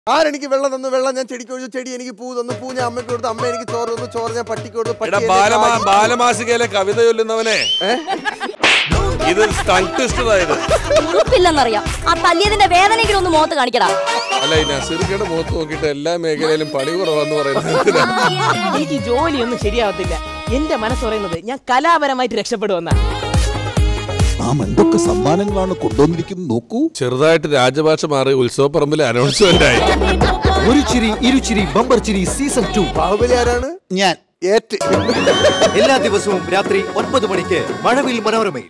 ആരെനിക്ക് വെള്ളം തന്നു വെള്ളം ഞാൻ ചെടിക്ക് ഒഴിച്ചു ചെടി എനിക്ക് പൂ തന്നു പൂ ഞാൻ അമ്മയ്ക്ക് കൊടുത്തു അമ്മ എനിക്ക് ചോറ് തന്നു ചോറ് ഞാൻ പട്ടിക്ക് കൊടുത്തു പട്ടി എടാ എന്നെ ബാലമാ കാടി. ബാലമാസികയിലെ കവിത ചൊല്ലുന്നവനെ ഇത് സ്റ്റങ് ട്വിസ്റ്ററായത് ഉളുപ്പില്ലെന്നറിയാം ആ തല്ലിയതിന്റെ വേദനയെങ്കിലും ഒന്ന് മുഖത്ത് കാണിക്കടാ അല്ല ഈ നസീർക്കയുടെ മുഖത്ത് നോക്കിയിട്ട് എല്ലാ മേഖലയിലും പണി കുറവാന്ന് പറയുന്നത് എന്തിനാ? എനിക്ക് ഈ ജോലിയൊന്നും ശരിയാവത്തില്ല എന്റെ മനസ്സ് പറയുന്നത് ഞാൻ കലാപരമായിട്ട് രക്ഷപ്പെടുമെന്നാ നാം എന്തൊക്കെ സമ്മാനങ്ങളാണ് കൊണ്ടുവന്നിരിക്കുന്നത് നോക്കൂ ചെറുതായിട്ട് രാജഭാഷ മാറി ഉത്സവപ്പറമ്പിൽ അനൗൺസ്മെന്റ് ആയി ഒരു ചിരി ഇരുചിരി ബമ്പർ ചിരി സീസൺ ടു ബാഹുബലി ആരാണ് ഞാൻ ഏറ്റ് എല്ലാ ദിവസവും രാത്രി ഒൻപത് മണിക്ക് മഴവിൽ മനോരമയിൽ